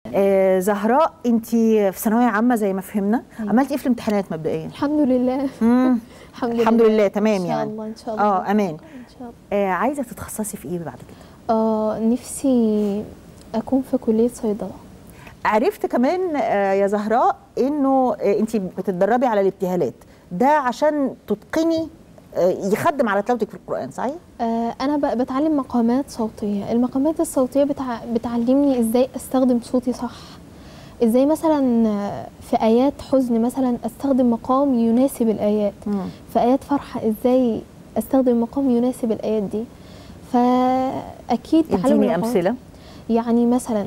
آه زهراء انت في ثانويه عامه زي ما فهمنا أيوة. عملتي ايه في الامتحانات مبدئيا الحمد لله مم. الحمد لله الحمد لله تمام ان شاء يعني الله ان شاء الله اه امان ان شاء الله آه عايزه تتخصصي في ايه بعد كده آه نفسي اكون في كليه صيدله عرفت كمان آه يا زهراء انه آه انت بتتدربي على الابتهالات ده عشان تتقني آه يخدم على تلاوتك في القران صحيح آه انا ب- بتعلم مقامات صوتيه المقامات الصوتيه بتع... بتعلمني ازاي استخدم صوتي صح ازاي مثلا آه، في ايات حزن مثلا استخدم مقام يناسب الايات في ايات فرحه ازاي استخدم مقام يناسب الايات دي فاكيد تعلم اديني المقامات- امثله يعني مثلا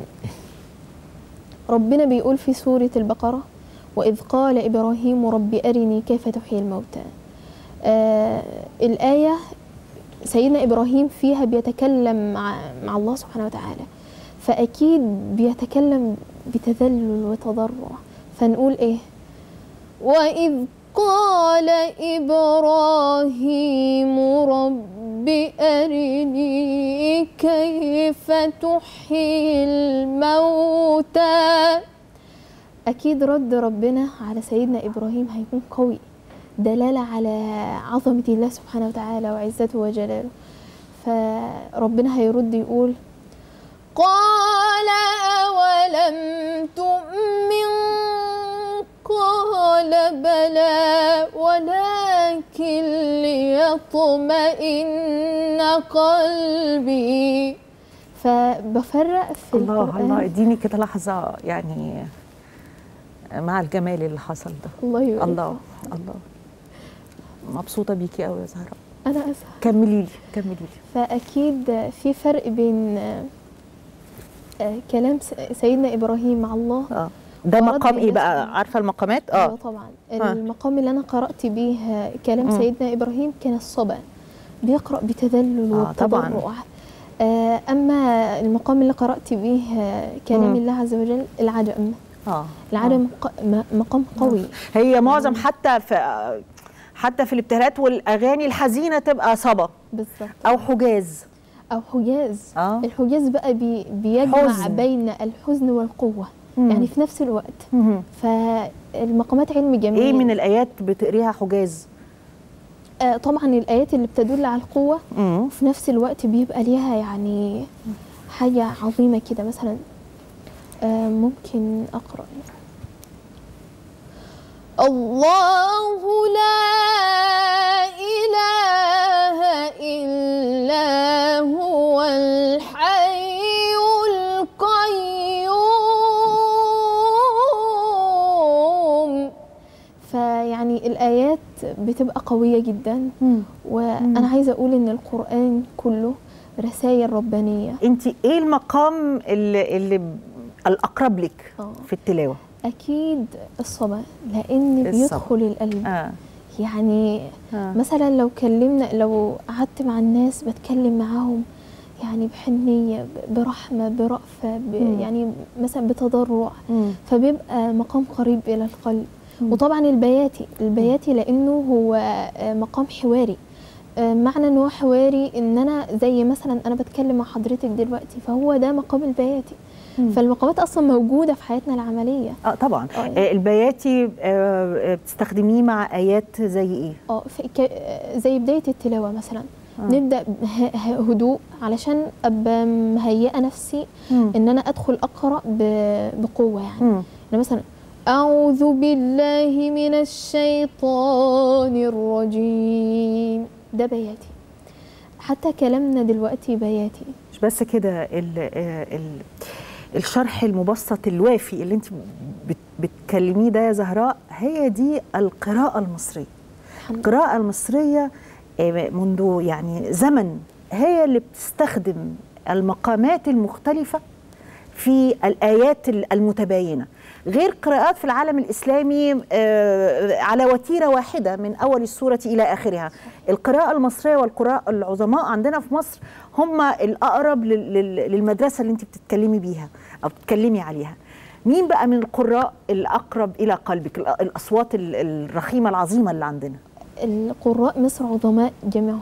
ربنا بيقول في سورة البقرة وإذ قال إبراهيم رب أرني كيف تحيي الموتى آه الآية سيدنا إبراهيم فيها بيتكلم مع, مع الله سبحانه وتعالى فأكيد بيتكلم بتذلل وتضرع فنقول إيه وإذ قال إبراهيم رب أرني كيف تحيي الموتى أكيد رد ربنا على سيدنا إبراهيم هيكون قوي دلالة على عظمة الله سبحانه وتعالى وعزته وجلاله فربنا هيرد يقول قال أولم تؤمن قال بلى ولكن ليطمئن قلبي فبفرق في الله القرآن الله اديني كده لحظه يعني مع الجمال اللي حصل ده الله يبارك الله الله مبسوطه بيكي قوي يا زهراء أنا أسف كملي لي كملي لي فأكيد في فرق بين آه، آه، كلام س- سيدنا إبراهيم مع الله اه ده ورد مقام ايه الناس بقى عليه. عارفه المقامات اه اه طبعا ها. المقام اللي انا قرات بيه آه، كلام مم. سيدنا ابراهيم كان الصبا بيقرا بتذلل آه، طبعاً. وتضرع آه اما المقام اللي قرات بيه آه، كلام مم. الله عز وجل العجم اه العجم ق- م- مقام قوي هي معظم حتى في حتى في الابتهالات والاغاني الحزينه تبقى صبا بالظبط او حجاز او حجاز اه الحجاز بقى بي بيجمع حزن. بين الحزن والقوه مم. يعني في نفس الوقت مهم. فالمقامات علم جميل ايه من الايات بتقريها حجاز آه طبعا الايات اللي بتدل على القوه امم وفي نفس الوقت بيبقى ليها يعني حاجة عظيمة كده مثلا آه، ممكن أقرأ الله لا إله إلا هو الحي القيوم فيعني الآيات بتبقى قوية جدا وانا عايزه اقول ان القران كله رسائل ربانيه انت ايه المقام اللي, اللي ب- الاقرب لك آه. في التلاوه اكيد الصبا لان الصبا. بيدخل القلب اه يعني آه. مثلا لو كلمنا لو قعدت مع الناس بتكلم معاهم يعني بحنيه ب- برحمه برأفه ب مم. يعني مثلا بتضرع مم. فبيبقى مقام قريب الى القلب مم. وطبعا البياتي البياتي لانه هو آه، مقام حواري آه، معنى ان هو حواري ان انا زي مثلا انا بتكلم مع حضرتك دلوقتي فهو ده مقام البياتي مم. فالمقامات اصلا موجوده في حياتنا العمليه اه طبعا آه. آه البياتي آه آه، بتستخدميه مع ايات زي ايه اه في ك- آه، زي بدايه التلاوه مثلا آه. نبدا به- ه- هدوء علشان ابقى مهيئه نفسي مم. ان انا ادخل اقرا ب- بقوه يعني مم. يعني مثلا أعوذ بالله من الشيطان الرجيم ده بياتي حتى كلامنا دلوقتي بياتي مش بس كده ال ال الشرح المبسط الوافي اللي انت بت- بتكلميه ده يا زهراء هي دي القراءة المصرية الحمد القراءة المصرية آه، منذ يعني زمن هي اللي بتستخدم المقامات المختلفة في الآيات المتباينة غير قراءات في العالم الإسلامي آه، على وتيرة واحدة من أول السورة إلى آخرها القراءة المصرية والقراء العظماء عندنا في مصر هم الأقرب لل- لل- للمدرسة اللي أنت بتتكلمي بيها أو بتتكلمي عليها مين بقى من القراء الأقرب إلى قلبك الأ- الأصوات ال- الرخيمة العظيمة اللي عندنا القراء مصر عظماء جميعهم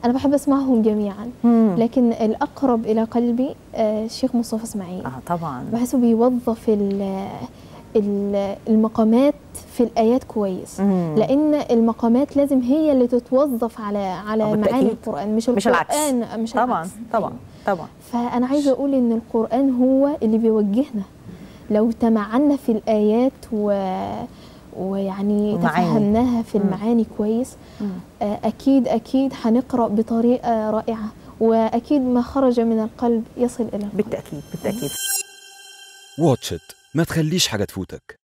انا بحب اسمعهم جميعا مم. لكن الاقرب الى قلبي آه، الشيخ مصطفى اسماعيل اه طبعا بحسه بيوظف ال- ال- المقامات في الايات كويس مم. لان المقامات لازم هي اللي تتوظف على على آه، معاني بالتأكيد. القران مش مش العكس. القران مش طبعا العكس. طبعا طبعا فانا عايزه اقول ان القران هو اللي بيوجهنا لو تمعنا في الايات و ويعني ومعاني. تفهمناها في مم. المعاني كويس مم. آه، اكيد اكيد هنقرا بطريقه رائعه واكيد ما خرج من القلب يصل الى القلب بالتاكيد بالتاكيد واتش إت ما تخليش حاجة تفوتك